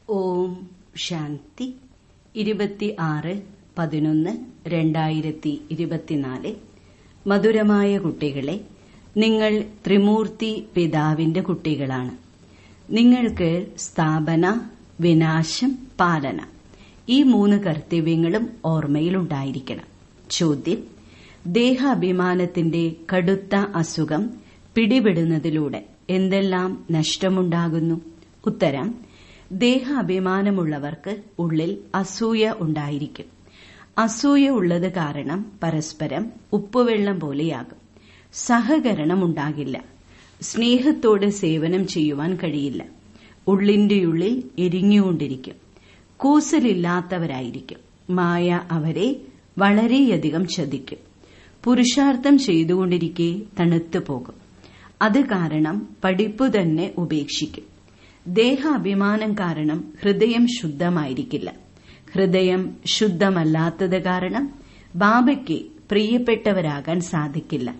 ഓം ശാന്തി ഇരുപത്തി ആറ് പതിനൊന്ന് രണ്ടായിരത്തി ഇരുപത്തിനാല് മധുരമായ കുട്ടികളെ നിങ്ങൾ ത്രിമൂർത്തി പിതാവിന്റെ കുട്ടികളാണ് നിങ്ങൾക്ക് സ്ഥാപന വിനാശം പാലന ഈ മൂന്ന് കർത്തവ്യങ്ങളും ഓർമ്മയിലുണ്ടായിരിക്കണം ചോദ്യം ദേഹാഭിമാനത്തിന്റെ കടുത്ത അസുഖം പിടിപെടുന്നതിലൂടെ എന്തെല്ലാം നഷ്ടമുണ്ടാകുന്നു ഉത്തരം ദേഹാഭിമാനമുള്ളവർക്ക് ഉള്ളിൽ അസൂയ ഉണ്ടായിരിക്കും അസൂയ ഉള്ളത് കാരണം പരസ്പരം ഉപ്പുവെള്ളം പോലെയാകും സഹകരണം ഉണ്ടാകില്ല സ്നേഹത്തോട് സേവനം ചെയ്യുവാൻ കഴിയില്ല ഉള്ളിന്റെയുള്ളിൽ എരിഞ്ഞുകൊണ്ടിരിക്കും കൂസലില്ലാത്തവരായിരിക്കും മായ അവരെ വളരെയധികം ചതിക്കും പുരുഷാർത്ഥം ചെയ്തുകൊണ്ടിരിക്കെ തണുത്തു പോകും അത് കാരണം പഠിപ്പു തന്നെ ഉപേക്ഷിക്കും ദേഹാഭിമാനം കാരണം ഹൃദയം ശുദ്ധമായിരിക്കില്ല ഹൃദയം ശുദ്ധമല്ലാത്തത് കാരണം ബാബയ്ക്ക് പ്രിയപ്പെട്ടവരാകാൻ സാധിക്കില്ല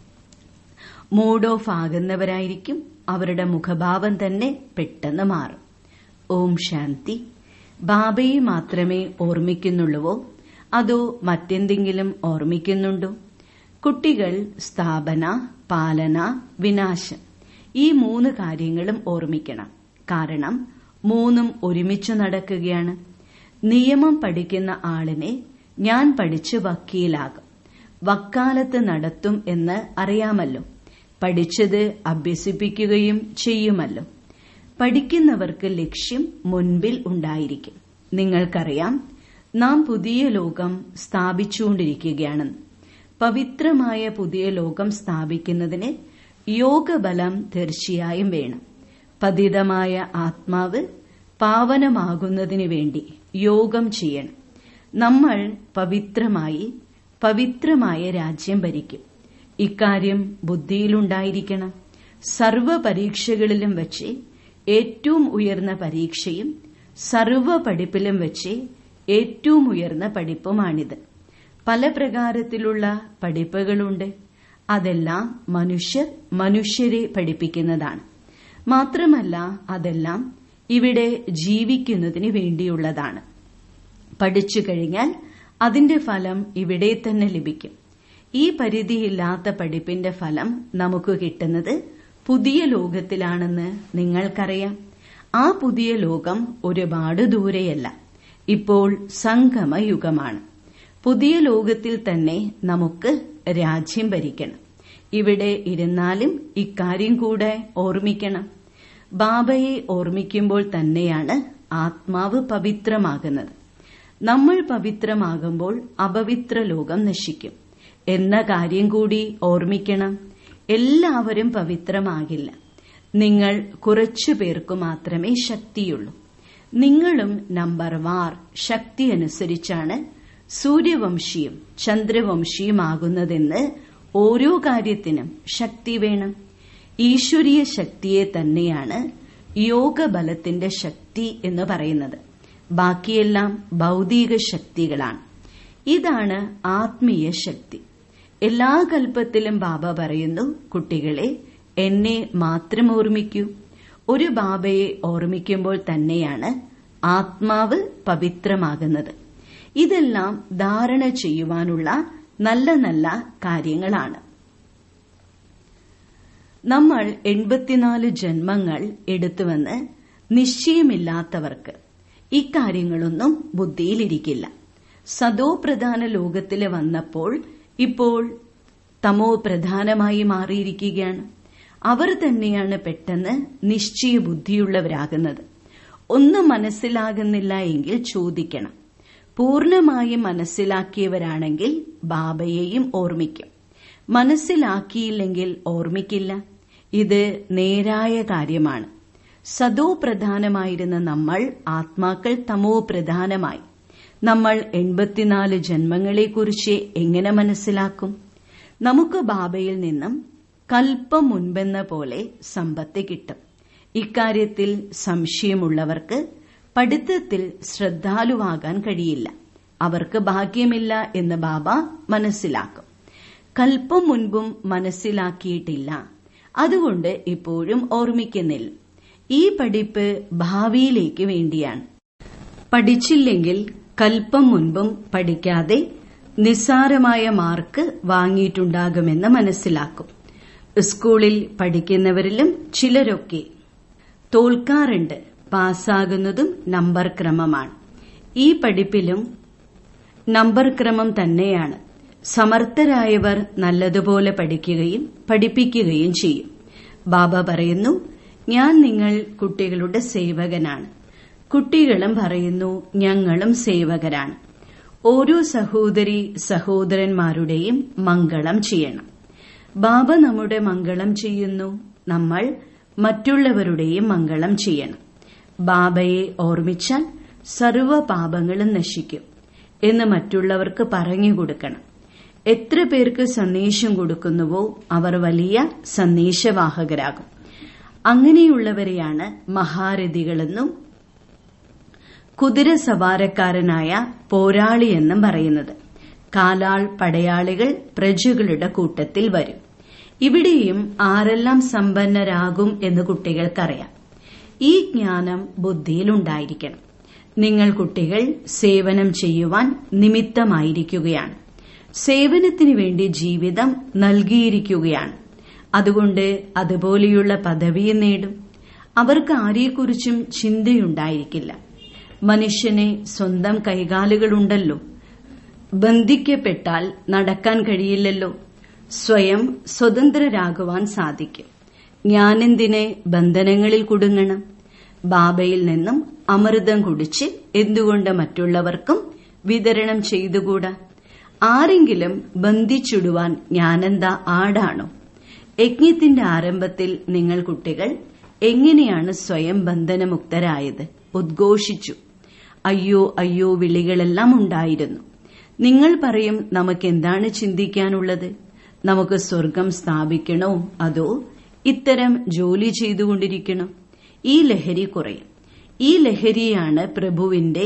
മൂഡ് ഓഫ് ആകുന്നവരായിരിക്കും അവരുടെ മുഖഭാവം തന്നെ പെട്ടെന്ന് മാറും ഓം ശാന്തി ബാബയെ മാത്രമേ ഓർമ്മിക്കുന്നുള്ളുവോ അതോ മറ്റെന്തെങ്കിലും ഓർമ്മിക്കുന്നുണ്ടോ കുട്ടികൾ സ്ഥാപന പാലന വിനാശം ഈ മൂന്ന് കാര്യങ്ങളും ഓർമ്മിക്കണം കാരണം മൂന്നും ഒരുമിച്ചു നടക്കുകയാണ് നിയമം പഠിക്കുന്ന ആളിനെ ഞാൻ പഠിച്ച് വക്കീലാകും വക്കാലത്ത് നടത്തും എന്ന് അറിയാമല്ലോ പഠിച്ചത് അഭ്യസിപ്പിക്കുകയും ചെയ്യുമല്ലോ പഠിക്കുന്നവർക്ക് ലക്ഷ്യം മുൻപിൽ ഉണ്ടായിരിക്കും നിങ്ങൾക്കറിയാം നാം പുതിയ ലോകം സ്ഥാപിച്ചുകൊണ്ടിരിക്കുകയാണെന്ന് പവിത്രമായ പുതിയ ലോകം സ്ഥാപിക്കുന്നതിന് യോഗബലം തീർച്ചയായും വേണം പതിതമായ ആത്മാവ് പാവനമാകുന്നതിനു വേണ്ടി യോഗം ചെയ്യണം നമ്മൾ പവിത്രമായി പവിത്രമായ രാജ്യം ഭരിക്കും ഇക്കാര്യം ബുദ്ധിയിലുണ്ടായിരിക്കണം സർവ പരീക്ഷകളിലും വെച്ച് ഏറ്റവും ഉയർന്ന പരീക്ഷയും സർവ പഠിപ്പിലും വെച്ച് ഏറ്റവും ഉയർന്ന പഠിപ്പുമാണിത് പല പ്രകാരത്തിലുള്ള പഠിപ്പുകളുണ്ട് അതെല്ലാം മനുഷ്യർ മനുഷ്യരെ പഠിപ്പിക്കുന്നതാണ് മാത്രമല്ല അതെല്ലാം ഇവിടെ ജീവിക്കുന്നതിന് വേണ്ടിയുള്ളതാണ് പഠിച്ചു കഴിഞ്ഞാൽ അതിന്റെ ഫലം ഇവിടെ തന്നെ ലഭിക്കും ഈ പരിധിയില്ലാത്ത പഠിപ്പിന്റെ ഫലം നമുക്ക് കിട്ടുന്നത് പുതിയ ലോകത്തിലാണെന്ന് നിങ്ങൾക്കറിയാം ആ പുതിയ ലോകം ഒരുപാട് ദൂരെയല്ല ഇപ്പോൾ സംഗമയുഗമാണ് പുതിയ ലോകത്തിൽ തന്നെ നമുക്ക് രാജ്യം ഭരിക്കണം ഇവിടെ ഇരുന്നാലും ഇക്കാര്യം കൂടെ ഓർമ്മിക്കണം ബാബയെ ഓർമ്മിക്കുമ്പോൾ തന്നെയാണ് ആത്മാവ് പവിത്രമാകുന്നത് നമ്മൾ പവിത്രമാകുമ്പോൾ അപവിത്ര ലോകം നശിക്കും എന്ന കാര്യം കൂടി ഓർമ്മിക്കണം എല്ലാവരും പവിത്രമാകില്ല നിങ്ങൾ കുറച്ചു പേർക്കു മാത്രമേ ശക്തിയുള്ളൂ നിങ്ങളും നമ്പർ വാർ ശക്തി അനുസരിച്ചാണ് സൂര്യവംശിയും ചന്ദ്രവംശിയുമാകുന്നതെന്ന് ഓരോ കാര്യത്തിനും ശക്തി വേണം ഈശ്വരീയ ശക്തിയെ തന്നെയാണ് യോഗബലത്തിന്റെ ശക്തി എന്ന് പറയുന്നത് ബാക്കിയെല്ലാം ഭൗതിക ശക്തികളാണ് ഇതാണ് ആത്മീയ ശക്തി എല്ലാ കൽപ്പത്തിലും ബാബ പറയുന്നു കുട്ടികളെ എന്നെ മാത്രം ഓർമ്മിക്കൂ ഒരു ബാബയെ ഓർമ്മിക്കുമ്പോൾ തന്നെയാണ് ആത്മാവ് പവിത്രമാകുന്നത് ഇതെല്ലാം ധാരണ ചെയ്യുവാനുള്ള നല്ല നല്ല കാര്യങ്ങളാണ് നമ്മൾ എൺപത്തിനാല് ജന്മങ്ങൾ എടുത്തുവെന്ന് നിശ്ചയമില്ലാത്തവർക്ക് ഇക്കാര്യങ്ങളൊന്നും ബുദ്ധിയിലിരിക്കില്ല സദോ പ്രധാന ലോകത്തില് വന്നപ്പോൾ ഇപ്പോൾ തമോ പ്രധാനമായി മാറിയിരിക്കുകയാണ് അവർ തന്നെയാണ് പെട്ടെന്ന് നിശ്ചയ ബുദ്ധിയുള്ളവരാകുന്നത് ഒന്നും മനസ്സിലാകുന്നില്ല എങ്കിൽ ചോദിക്കണം പൂർണമായും മനസ്സിലാക്കിയവരാണെങ്കിൽ ബാബയെയും ഓർമ്മിക്കും മനസ്സിലാക്കിയില്ലെങ്കിൽ ഓർമ്മിക്കില്ല ഇത് നേരായ കാര്യമാണ് സദോ പ്രധാനമായിരുന്ന നമ്മൾ ആത്മാക്കൾ തമോ പ്രധാനമായി നമ്മൾ എൺപത്തിനാല് ജന്മങ്ങളെക്കുറിച്ച് എങ്ങനെ മനസ്സിലാക്കും നമുക്ക് ബാബയിൽ നിന്നും കൽപ്പം മുൻപെന്ന പോലെ സമ്പത്ത് കിട്ടും ഇക്കാര്യത്തിൽ സംശയമുള്ളവർക്ക് പഠിത്തത്തിൽ ശ്രദ്ധാലുവാകാൻ കഴിയില്ല അവർക്ക് ഭാഗ്യമില്ല എന്ന് ബാബ മനസ്സിലാക്കും കൽപ്പം മുൻപും മനസ്സിലാക്കിയിട്ടില്ല അതുകൊണ്ട് ഇപ്പോഴും ഓർമ്മിക്കുന്നില്ല ഈ പഠിപ്പ് ഭാവിയിലേക്ക് വേണ്ടിയാണ് പഠിച്ചില്ലെങ്കിൽ കൽപ്പം മുൻപും പഠിക്കാതെ നിസ്സാരമായ മാർക്ക് വാങ്ങിയിട്ടുണ്ടാകുമെന്ന് മനസ്സിലാക്കും സ്കൂളിൽ പഠിക്കുന്നവരിലും ചിലരൊക്കെ തോൽക്കാറുണ്ട് പാസ്സാകുന്നതും നമ്പർ ക്രമമാണ് ഈ പഠിപ്പിലും നമ്പർ ക്രമം തന്നെയാണ് സമർത്ഥരായവർ നല്ലതുപോലെ പഠിക്കുകയും പഠിപ്പിക്കുകയും ചെയ്യും ബാബ പറയുന്നു ഞാൻ നിങ്ങൾ കുട്ടികളുടെ സേവകനാണ് കുട്ടികളും പറയുന്നു ഞങ്ങളും സേവകരാണ് ഓരോ സഹോദരി സഹോദരന്മാരുടെയും മംഗളം ചെയ്യണം ബാബ നമ്മുടെ മംഗളം ചെയ്യുന്നു നമ്മൾ മറ്റുള്ളവരുടെയും മംഗളം ചെയ്യണം ബാബയെ ഓർമ്മിച്ചാൽ സർവ പാപങ്ങളും നശിക്കും എന്ന് മറ്റുള്ളവർക്ക് പറഞ്ഞു കൊടുക്കണം എത്ര പേർക്ക് സന്ദേശം കൊടുക്കുന്നുവോ അവർ വലിയ സന്ദേശവാഹകരാകും അങ്ങനെയുള്ളവരെയാണ് മഹാരഥികളെന്നും കുതിര സവാരക്കാരനായ പോരാളി എന്നും പറയുന്നത് കാലാൾ പടയാളികൾ പ്രജകളുടെ കൂട്ടത്തിൽ വരും ഇവിടെയും ആരെല്ലാം സമ്പന്നരാകും എന്ന് കുട്ടികൾക്കറിയാം ഈ ജ്ഞാനം ബുദ്ധിയിലുണ്ടായിരിക്കണം നിങ്ങൾ കുട്ടികൾ സേവനം ചെയ്യുവാൻ നിമിത്തമായിരിക്കുകയാണ് സേവനത്തിന് വേണ്ടി ജീവിതം നൽകിയിരിക്കുകയാണ് അതുകൊണ്ട് അതുപോലെയുള്ള പദവിയും നേടും അവർക്ക് ആരെക്കുറിച്ചും ചിന്തയുണ്ടായിരിക്കില്ല മനുഷ്യനെ സ്വന്തം കൈകാലുകളുണ്ടല്ലോ ബന്ധിക്കപ്പെട്ടാൽ നടക്കാൻ കഴിയില്ലല്ലോ സ്വയം സ്വതന്ത്രരാകുവാൻ സാധിക്കും ഞാനെന്തിനെ ബന്ധനങ്ങളിൽ കുടുങ്ങണം ബാബയിൽ നിന്നും അമൃതം കുടിച്ച് എന്തുകൊണ്ട് മറ്റുള്ളവർക്കും വിതരണം ചെയ്തുകൂടാ ആരെങ്കിലും ബന്ധിച്ചിടുവാൻ ഞാനെന്താ ആടാണോ യജ്ഞത്തിന്റെ ആരംഭത്തിൽ നിങ്ങൾ കുട്ടികൾ എങ്ങനെയാണ് സ്വയം ബന്ധനമുക്തരായത് ഉദ്ഘോഷിച്ചു അയ്യോ അയ്യോ വിളികളെല്ലാം ഉണ്ടായിരുന്നു നിങ്ങൾ പറയും നമുക്ക് എന്താണ് ചിന്തിക്കാനുള്ളത് നമുക്ക് സ്വർഗം സ്ഥാപിക്കണോ അതോ ഇത്തരം ജോലി ചെയ്തുകൊണ്ടിരിക്കണോ ഈ ലഹരി കുറയും ഈ ലഹരിയാണ് പ്രഭുവിന്റെ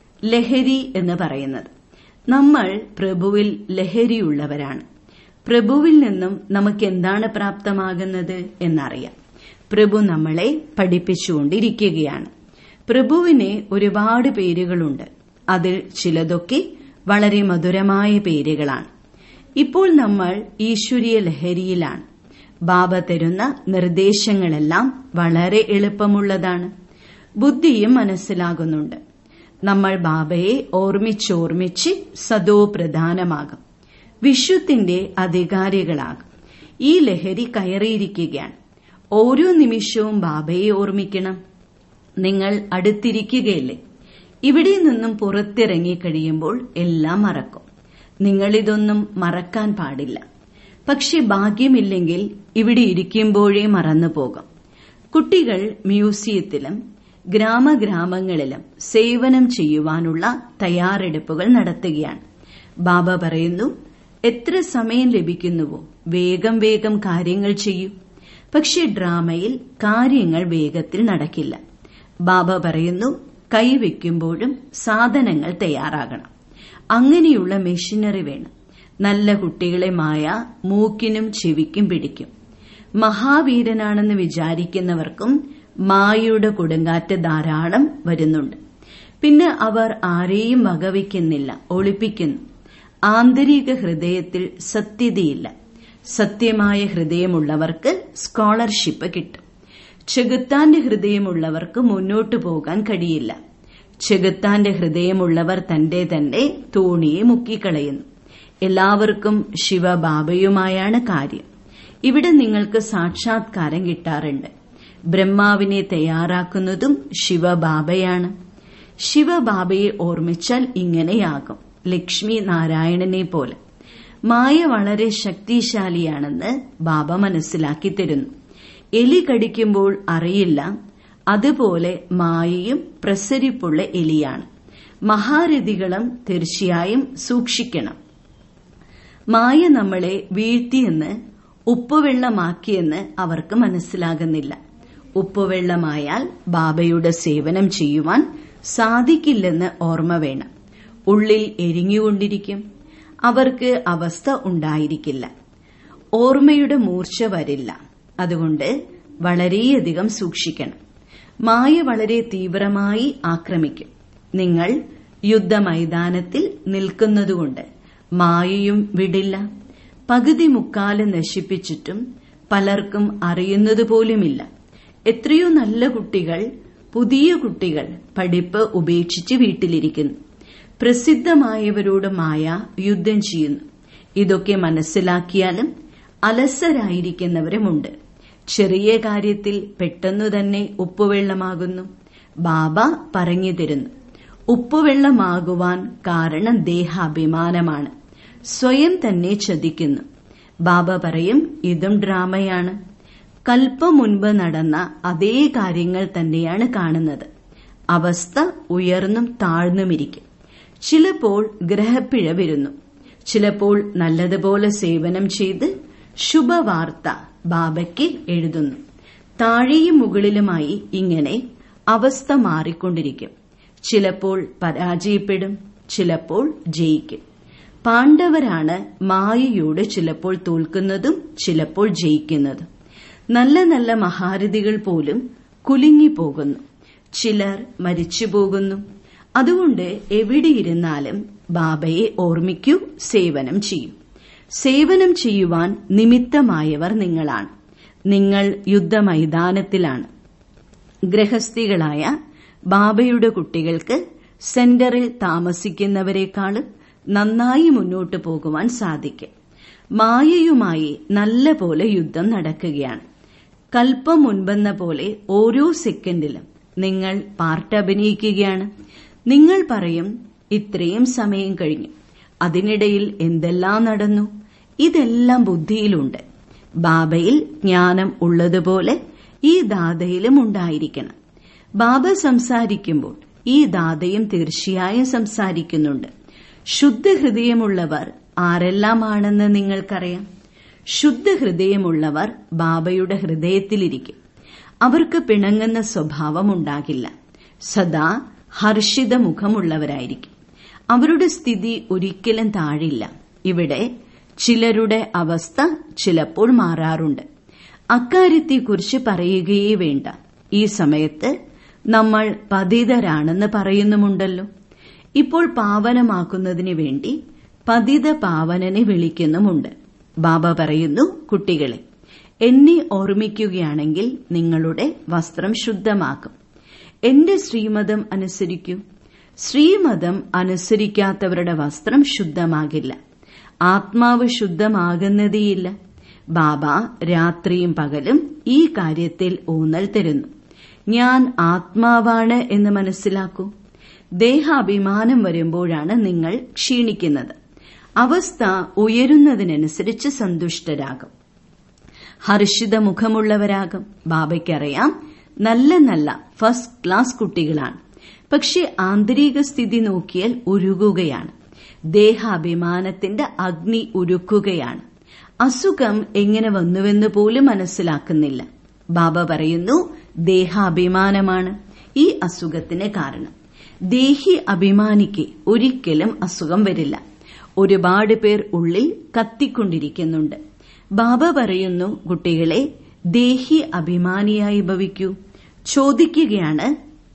ലഹരി എന്ന് പറയുന്നത് നമ്മൾ പ്രഭുവിൽ ലഹരിയുള്ളവരാണ് പ്രഭുവിൽ നിന്നും നമുക്ക് എന്താണ് പ്രാപ്തമാകുന്നത് എന്നറിയാം പ്രഭു നമ്മളെ പഠിപ്പിച്ചുകൊണ്ടിരിക്കുകയാണ് പ്രഭുവിന് ഒരുപാട് പേരുകളുണ്ട് അതിൽ ചിലതൊക്കെ വളരെ മധുരമായ പേരുകളാണ് ഇപ്പോൾ നമ്മൾ ഈശ്വരീയ ലഹരിയിലാണ് ബാബ തരുന്ന നിർദ്ദേശങ്ങളെല്ലാം വളരെ എളുപ്പമുള്ളതാണ് ബുദ്ധിയും മനസ്സിലാകുന്നുണ്ട് നമ്മൾ ബാബയെ ഓർമ്മിച്ചോർമ്മിച്ച് സദോ പ്രധാനമാകും വിശ്വത്തിന്റെ അധികാരികളാകും ഈ ലഹരി കയറിയിരിക്കുകയാണ് ഓരോ നിമിഷവും ബാബയെ ഓർമ്മിക്കണം നിങ്ങൾ അടുത്തിരിക്കുകയല്ലേ ഇവിടെ നിന്നും പുറത്തിറങ്ങി കഴിയുമ്പോൾ എല്ലാം മറക്കും നിങ്ങളിതൊന്നും മറക്കാൻ പാടില്ല പക്ഷെ ഭാഗ്യമില്ലെങ്കിൽ ഇവിടെ ഇരിക്കുമ്പോഴേ മറന്നു പോകും കുട്ടികൾ മ്യൂസിയത്തിലും ഗ്രാമഗ്രാമങ്ങളിലും സേവനം ചെയ്യുവാനുള്ള തയ്യാറെടുപ്പുകൾ നടത്തുകയാണ് ബാബ പറയുന്നു എത്ര സമയം ലഭിക്കുന്നുവോ വേഗം വേഗം കാര്യങ്ങൾ ചെയ്യൂ പക്ഷെ ഡ്രാമയിൽ കാര്യങ്ങൾ വേഗത്തിൽ നടക്കില്ല ബാബ പറയുന്നു കൈവയ്ക്കുമ്പോഴും സാധനങ്ങൾ തയ്യാറാകണം അങ്ങനെയുള്ള മെഷീനറി വേണം നല്ല കുട്ടികളെ മായ മൂക്കിനും ചെവിക്കും പിടിക്കും മഹാവീരനാണെന്ന് വിചാരിക്കുന്നവർക്കും മായയുടെ കൊടുങ്കാറ്റ് ധാരാളം വരുന്നുണ്ട് പിന്നെ അവർ ആരെയും വകവയ്ക്കുന്നില്ല ഒളിപ്പിക്കുന്നു ആന്തരിക ഹൃദയത്തിൽ സത്യതയില്ല സത്യമായ ഹൃദയമുള്ളവർക്ക് സ്കോളർഷിപ്പ് കിട്ടും ചെകുത്താന്റെ ഹൃദയമുള്ളവർക്ക് മുന്നോട്ടു പോകാൻ കഴിയില്ല ചെകുത്താന്റെ ഹൃദയമുള്ളവർ തന്റെ തന്നെ തോണിയെ മുക്കിക്കളയുന്നു എല്ലാവർക്കും ശിവബാബയുമായാണ് കാര്യം ഇവിടെ നിങ്ങൾക്ക് സാക്ഷാത്കാരം കിട്ടാറുണ്ട് ബ്രഹ്മാവിനെ തയ്യാറാക്കുന്നതും ശിവബാബയാണ് ശിവബാബയെ ഓർമ്മിച്ചാൽ ഇങ്ങനെയാകും ലക്ഷ്മി നാരായണനെ പോലെ മായ വളരെ ശക്തിശാലിയാണെന്ന് ബാബ മനസ്സിലാക്കി തരുന്നു എലി കടിക്കുമ്പോൾ അറിയില്ല അതുപോലെ മായയും പ്രസരിപ്പുള്ള എലിയാണ് മഹാരഥികളും തീർച്ചയായും സൂക്ഷിക്കണം മായ നമ്മളെ വീഴ്ത്തിയെന്ന് ഉപ്പുവെള്ളമാക്കിയെന്ന് അവർക്ക് മനസ്സിലാകുന്നില്ല ഉപ്പുവെള്ളമായാൽ ബാബയുടെ സേവനം ചെയ്യുവാൻ സാധിക്കില്ലെന്ന് ഓർമ്മ വേണം ഉള്ളിൽ എരിഞ്ഞുകൊണ്ടിരിക്കും അവർക്ക് അവസ്ഥ ഉണ്ടായിരിക്കില്ല ഓർമ്മയുടെ മൂർച്ച വരില്ല അതുകൊണ്ട് വളരെയധികം സൂക്ഷിക്കണം മായ വളരെ തീവ്രമായി ആക്രമിക്കും നിങ്ങൾ യുദ്ധമൈതാനത്തിൽ നിൽക്കുന്നതുകൊണ്ട് മായയും വിടില്ല പകുതി മുക്കാല് നശിപ്പിച്ചിട്ടും പലർക്കും അറിയുന്നതുപോലുമില്ല എത്രയോ നല്ല കുട്ടികൾ പുതിയ കുട്ടികൾ പഠിപ്പ് ഉപേക്ഷിച്ച് വീട്ടിലിരിക്കുന്നു പ്രസിദ്ധമായവരോട് മായ യുദ്ധം ചെയ്യുന്നു ഇതൊക്കെ മനസ്സിലാക്കിയാലും അലസരായിരിക്കുന്നവരുമുണ്ട് ചെറിയ കാര്യത്തിൽ പെട്ടെന്നു തന്നെ ഉപ്പുവെള്ളമാകുന്നു ബാബ പറഞ്ഞു തരുന്നു ഉപ്പുവെള്ളമാകുവാൻ കാരണം ദേഹാഭിമാനമാണ് സ്വയം തന്നെ ചതിക്കുന്നു ബാബ പറയും ഇതും ഡ്രാമയാണ് കൽപ്പം മുൻപ് നടന്ന അതേ കാര്യങ്ങൾ തന്നെയാണ് കാണുന്നത് അവസ്ഥ ഉയർന്നും താഴ്ന്നുമിരിക്കും ചിലപ്പോൾ ഗ്രഹപ്പിഴ വരുന്നു ചിലപ്പോൾ നല്ലതുപോലെ സേവനം ചെയ്ത് ശുഭവാർത്ത ബാബയ്ക്ക് എഴുതുന്നു താഴെയും മുകളിലുമായി ഇങ്ങനെ അവസ്ഥ മാറിക്കൊണ്ടിരിക്കും ചിലപ്പോൾ പരാജയപ്പെടും ചിലപ്പോൾ ജയിക്കും പാണ്ഡവരാണ് മായയോട് ചിലപ്പോൾ തോൽക്കുന്നതും ചിലപ്പോൾ ജയിക്കുന്നതും നല്ല നല്ല മഹാരഥികൾ പോലും കുലുങ്ങിപ്പോകുന്നു ചിലർ മരിച്ചു പോകുന്നു അതുകൊണ്ട് എവിടെയിരുന്നാലും ബാബയെ ഓർമ്മിക്കൂ സേവനം ചെയ്യൂ സേവനം ചെയ്യുവാൻ നിമിത്തമായവർ നിങ്ങളാണ് നിങ്ങൾ യുദ്ധമൈതാനത്തിലാണ് ഗ്രഹസ്ഥികളായ ബാബയുടെ കുട്ടികൾക്ക് സെന്ററിൽ താമസിക്കുന്നവരെക്കാളും നന്നായി മുന്നോട്ടു പോകുവാൻ സാധിക്കും മായയുമായി നല്ല പോലെ യുദ്ധം നടക്കുകയാണ് കൽപ്പം മുൻപെന്ന പോലെ ഓരോ സെക്കൻഡിലും നിങ്ങൾ പാർട്ട് അഭിനയിക്കുകയാണ് നിങ്ങൾ പറയും ഇത്രയും സമയം കഴിഞ്ഞു അതിനിടയിൽ എന്തെല്ലാം നടന്നു ഇതെല്ലാം ബുദ്ധിയിലുണ്ട് ബാബയിൽ ജ്ഞാനം ഉള്ളതുപോലെ ഈ ദാതയിലും ഉണ്ടായിരിക്കണം ബാബ സംസാരിക്കുമ്പോൾ ഈ ദാതയും തീർച്ചയായും സംസാരിക്കുന്നുണ്ട് ശുദ്ധഹൃദയമുള്ളവർ ആരെല്ലാമാണെന്ന് നിങ്ങൾക്കറിയാം ശുദ്ധഹൃദയമുള്ളവർ ബാബയുടെ ഹൃദയത്തിലിരിക്കും അവർക്ക് പിണങ്ങുന്ന സ്വഭാവം ഉണ്ടാകില്ല സദാ ഹർഷിത മുഖമുള്ളവരായിരിക്കും അവരുടെ സ്ഥിതി ഒരിക്കലും താഴില്ല ഇവിടെ ചിലരുടെ അവസ്ഥ ചിലപ്പോൾ മാറാറുണ്ട് അക്കാര്യത്തെക്കുറിച്ച് പറയുകയേ വേണ്ട ഈ സമയത്ത് നമ്മൾ പതിതരാണെന്ന് പറയുന്നുമുണ്ടല്ലോ ഇപ്പോൾ പാവനമാക്കുന്നതിന് വേണ്ടി പതിത പാവനനെ വിളിക്കുന്നുമുണ്ട് ബാബ പറയുന്നു കുട്ടികളെ എന്നെ ഓർമ്മിക്കുകയാണെങ്കിൽ നിങ്ങളുടെ വസ്ത്രം ശുദ്ധമാക്കും എന്റെ ശ്രീമതം അനുസരിക്കൂ ശ്രീമതം അനുസരിക്കാത്തവരുടെ വസ്ത്രം ശുദ്ധമാകില്ല ആത്മാവ് ശുദ്ധമാകുന്നതേയില്ല ബാബ രാത്രിയും പകലും ഈ കാര്യത്തിൽ ഊന്നൽ തരുന്നു ഞാൻ ആത്മാവാണ് എന്ന് മനസ്സിലാക്കൂ ദേഹാഭിമാനം വരുമ്പോഴാണ് നിങ്ങൾ ക്ഷീണിക്കുന്നത് അവസ്ഥ ഉയരുന്നതിനനുസരിച്ച് സന്തുഷ്ടരാകും ഹർഷിത മുഖമുള്ളവരാകും ബാബയ്ക്കറിയാം നല്ല നല്ല ഫസ്റ്റ് ക്ലാസ് കുട്ടികളാണ് പക്ഷെ ആന്തരിക സ്ഥിതി നോക്കിയാൽ ഉരുകുകയാണ് ദേഹാഭിമാനത്തിന്റെ അഗ്നി ഉരുക്കുകയാണ് അസുഖം എങ്ങനെ വന്നുവെന്ന് പോലും മനസ്സിലാക്കുന്നില്ല ബാബ പറയുന്നു ദേഹാഭിമാനമാണ് ഈ അസുഖത്തിന് കാരണം ദേഹി അഭിമാനിക്ക് ഒരിക്കലും അസുഖം വരില്ല ഒരുപാട് പേർ ഉള്ളിൽ കത്തിക്കൊണ്ടിരിക്കുന്നുണ്ട് ബാബ പറയുന്നു കുട്ടികളെ ദേഹി അഭിമാനിയായി ഭവിക്കൂ ചോദിക്കുകയാണ്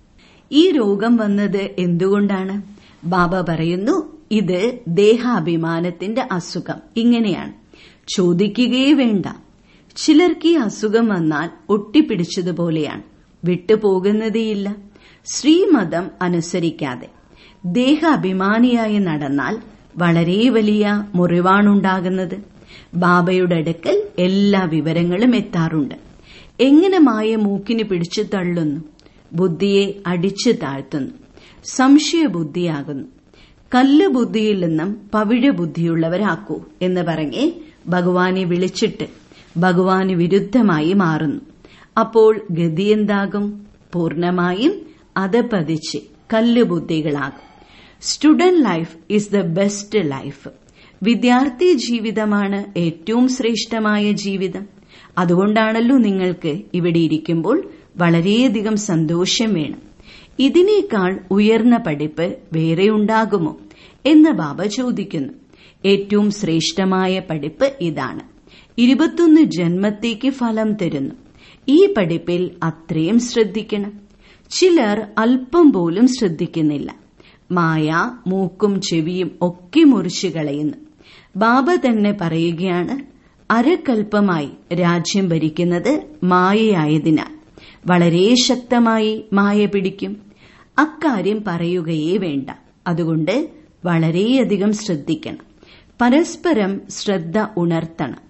ഈ രോഗം വന്നത് എന്തുകൊണ്ടാണ് ബാബ പറയുന്നു ഇത് ദേഹാഭിമാനത്തിന്റെ അസുഖം ഇങ്ങനെയാണ് ചോദിക്കുകയേ വേണ്ട ചിലർക്ക് ഈ അസുഖം വന്നാൽ ഒട്ടിപ്പിടിച്ചതുപോലെയാണ് വിട്ടുപോകുന്നതേയില്ല ശ്രീമതം അനുസരിക്കാതെ ദേഹാഭിമാനിയായി നടന്നാൽ വളരെ വലിയ മുറിവാണുണ്ടാകുന്നത് ബാബയുടെ അടുക്കൽ എല്ലാ വിവരങ്ങളും എത്താറുണ്ട് എങ്ങനെ മായ മൂക്കിന് പിടിച്ചു തള്ളുന്നു ബുദ്ധിയെ അടിച്ചു താഴ്ത്തുന്നു സംശയ ബുദ്ധിയാകുന്നു കല്ല് ബുദ്ധിയിൽ നിന്നും പവിഴ ബുദ്ധിയുള്ളവരാക്കൂ എന്ന് പറഞ്ഞ് ഭഗവാനെ വിളിച്ചിട്ട് ഭഗവാന് വിരുദ്ധമായി മാറുന്നു അപ്പോൾ ഗതി എന്താകും പൂർണമായും അതപതിച്ച് കല്ല് ബുദ്ധികളാകും student life is the best life വിദ്യാർത്ഥി ജീവിതമാണ് ഏറ്റവും ശ്രേഷ്ഠമായ ജീവിതം അതുകൊണ്ടാണല്ലോ നിങ്ങൾക്ക് ഇവിടെ ഇരിക്കുമ്പോൾ വളരെയധികം സന്തോഷം വേണം ഇതിനേക്കാൾ ഉയർന്ന പഠിപ്പ് വേറെ ഉണ്ടാകുമോ എന്ന് ബാബ ചോദിക്കുന്നു ഏറ്റവും ശ്രേഷ്ഠമായ പഠിപ്പ് ഇതാണ് ഇരുപത്തൊന്ന് ജന്മത്തേക്ക് ഫലം തരുന്നു ഈ പഠിപ്പിൽ അത്രയും ശ്രദ്ധിക്കണം ചിലർ അല്പം പോലും ശ്രദ്ധിക്കുന്നില്ല മായ മൂക്കും ചെവിയും ഒക്കെ മുറിച്ചു കളയുന്നു ബാബ തന്നെ പറയുകയാണ് അരക്കൽപ്പമായി രാജ്യം ഭരിക്കുന്നത് മായയായതിനാൽ വളരെ ശക്തമായി മായ പിടിക്കും അക്കാര്യം പറയുകയേ വേണ്ട അതുകൊണ്ട് വളരെയധികം ശ്രദ്ധിക്കണം പരസ്പരം ശ്രദ്ധ ഉണർത്തണം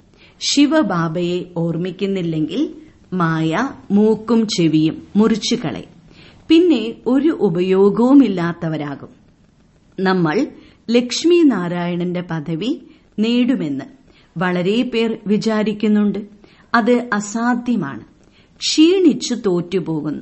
ശിവബാബയെ ഓർമ്മിക്കുന്നില്ലെങ്കിൽ മായ മൂക്കും ചെവിയും മുറിച്ചു കളയും പിന്നെ ഒരു ഉപയോഗവുമില്ലാത്തവരാകും നമ്മൾ ലക്ഷ്മി നാരായണന്റെ പദവി നേടുമെന്ന് വളരെ പേർ വിചാരിക്കുന്നുണ്ട് അത് അസാധ്യമാണ് ക്ഷീണിച്ചു തോറ്റുപോകുന്നു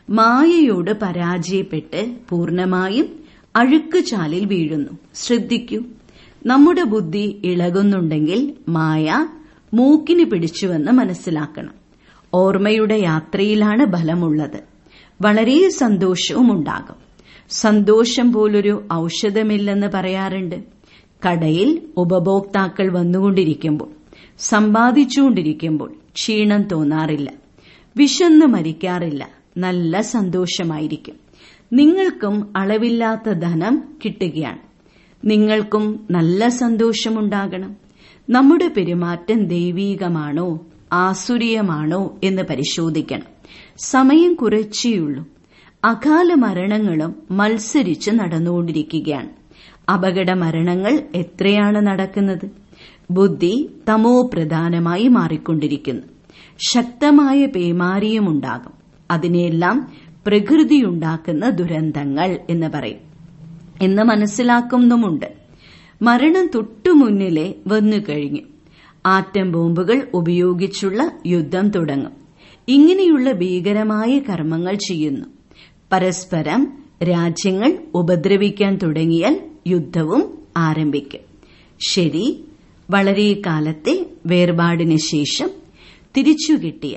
മായയോട് പരാജയപ്പെട്ട് പൂർണമായും അഴുക്കുചാലിൽ വീഴുന്നു ശ്രദ്ധിക്കൂ നമ്മുടെ ബുദ്ധി ഇളകുന്നുണ്ടെങ്കിൽ മായ മൂക്കിന് പിടിച്ചുവെന്ന് മനസ്സിലാക്കണം ഓർമ്മയുടെ യാത്രയിലാണ് ബലമുള്ളത് വളരെ സന്തോഷവും ഉണ്ടാകും സന്തോഷം പോലൊരു ഔഷധമില്ലെന്ന് പറയാറുണ്ട് കടയിൽ ഉപഭോക്താക്കൾ വന്നുകൊണ്ടിരിക്കുമ്പോൾ സമ്പാദിച്ചുകൊണ്ടിരിക്കുമ്പോൾ ക്ഷീണം തോന്നാറില്ല വിശന്ന് മരിക്കാറില്ല നല്ല സന്തോഷമായിരിക്കും നിങ്ങൾക്കും അളവില്ലാത്ത ധനം കിട്ടുകയാണ് നിങ്ങൾക്കും നല്ല സന്തോഷമുണ്ടാകണം നമ്മുടെ പെരുമാറ്റം ദൈവീകമാണോ ആസുരീയമാണോ എന്ന് പരിശോധിക്കണം സമയം കുറച്ചേയുള്ളൂ അകാല മരണങ്ങളും മത്സരിച്ച് നടന്നുകൊണ്ടിരിക്കുകയാണ് അപകട മരണങ്ങൾ എത്രയാണ് നടക്കുന്നത് ബുദ്ധി തമോ പ്രധാനമായി മാറിക്കൊണ്ടിരിക്കുന്നു ശക്തമായ പേമാരിയുമുണ്ടാകും അതിനെല്ലാം പ്രകൃതിയുണ്ടാക്കുന്ന ദുരന്തങ്ങൾ എന്ന് പറയും എന്ന് മനസ്സിലാക്കുന്നുമുണ്ട് മരണം തൊട്ടുമുന്നിലെ വന്നു കഴിഞ്ഞു ആറ്റം ബോംബുകൾ ഉപയോഗിച്ചുള്ള യുദ്ധം തുടങ്ങും ഇങ്ങനെയുള്ള ഭീകരമായ കർമ്മങ്ങൾ ചെയ്യുന്നു പരസ്പരം രാജ്യങ്ങൾ ഉപദ്രവിക്കാൻ തുടങ്ങിയാൽ യുദ്ധവും ആരംഭിക്കും ശരി വളരെ കാലത്തെ വേർപാടിന് ശേഷം തിരിച്ചുകിട്ടിയ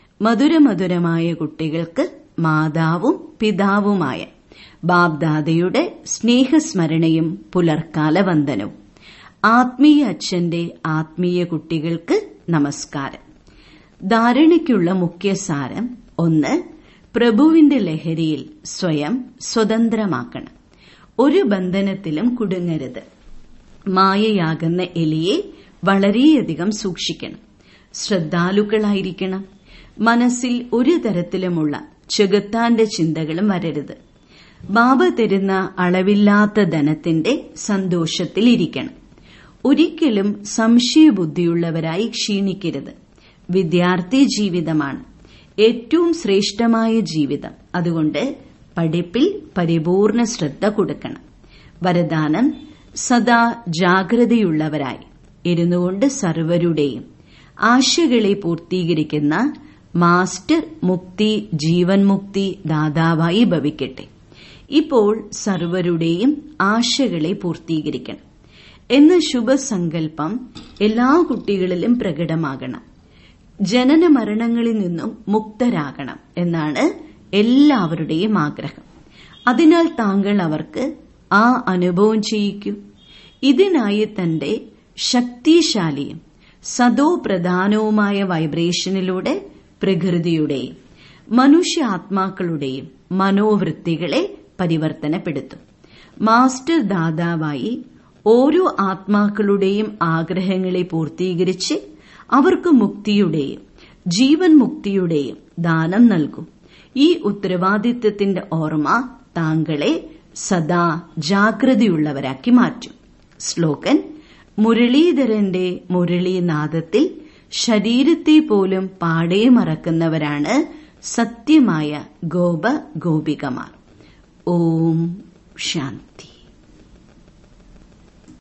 മധുരമധുരമായ കുട്ടികൾക്ക് മാതാവും പിതാവുമായ ബാബ്ദാദയുടെ സ്നേഹസ്മരണയും പുലർക്കാല വന്ദനവും ആത്മീയ അച്ഛന്റെ ആത്മീയ കുട്ടികൾക്ക് നമസ്കാരം ധാരണയ്ക്കുള്ള മുഖ്യസാരം ഒന്ന് പ്രഭുവിന്റെ ലഹരിയിൽ സ്വയം സ്വതന്ത്രമാക്കണം ഒരു ബന്ധനത്തിലും കുടുങ്ങരുത് മായയാകുന്ന എലിയെ വളരെയധികം സൂക്ഷിക്കണം ശ്രദ്ധാലുക്കളായിരിക്കണം മനസ്സിൽ ഒരു തരത്തിലുമുള്ള ചെകുത്താന്റെ ചിന്തകളും വരരുത് ബാബ തരുന്ന അളവില്ലാത്ത ധനത്തിന്റെ സന്തോഷത്തിലിരിക്കണം ഒരിക്കലും സംശയബുദ്ധിയുള്ളവരായി ക്ഷീണിക്കരുത് വിദ്യാർത്ഥി ജീവിതമാണ് ഏറ്റവും ശ്രേഷ്ഠമായ ജീവിതം അതുകൊണ്ട് പഠിപ്പിൽ പരിപൂർണ ശ്രദ്ധ കൊടുക്കണം വരദാനം സദാ ജാഗ്രതയുള്ളവരായി ഇരുന്നുകൊണ്ട് സർവരുടെയും ആശകളെ പൂർത്തീകരിക്കുന്ന മാസ്റ്റർ മുക്തി ജീവൻ മുക്തി ദാതാവായി ഭവിക്കട്ടെ ഇപ്പോൾ സർവരുടെയും ആശകളെ പൂർത്തീകരിക്കണം എന്ന ശുഭസങ്കല്പം എല്ലാ കുട്ടികളിലും പ്രകടമാകണം ജനന മരണങ്ങളിൽ നിന്നും മുക്തരാകണം എന്നാണ് എല്ലാവരുടെയും ആഗ്രഹം അതിനാൽ താങ്കൾ അവർക്ക് ആ അനുഭവം ചെയ്യിക്കൂ ഇതിനായി തന്റെ ശക്തിശാലിയും സദോ പ്രധാനവുമായ വൈബ്രേഷനിലൂടെ പ്രകൃതിയുടെയും മനുഷ്യ ആത്മാക്കളുടെയും മനോവൃത്തികളെ പരിവർത്തനപ്പെടുത്തും മാസ്റ്റർ ദാതാവായി ഓരോ ആത്മാക്കളുടെയും ആഗ്രഹങ്ങളെ പൂർത്തീകരിച്ച് അവർക്ക് മുക്തിയുടെയും ജീവൻ മുക്തിയുടെയും ദാനം നൽകും ഈ ഉത്തരവാദിത്വത്തിന്റെ ഓർമ്മ താങ്കളെ സദാ ജാഗ്രതയുള്ളവരാക്കി മാറ്റും സ്ലോഗൻ മുരളീധരന്റെ മുരളീനാദത്തിൽ ശരീരത്തെ പോലും പാടേ മറക്കുന്നവരാണ് സത്യമായ ഗോപ ഗോപികമാർ ഓം ശാന്തി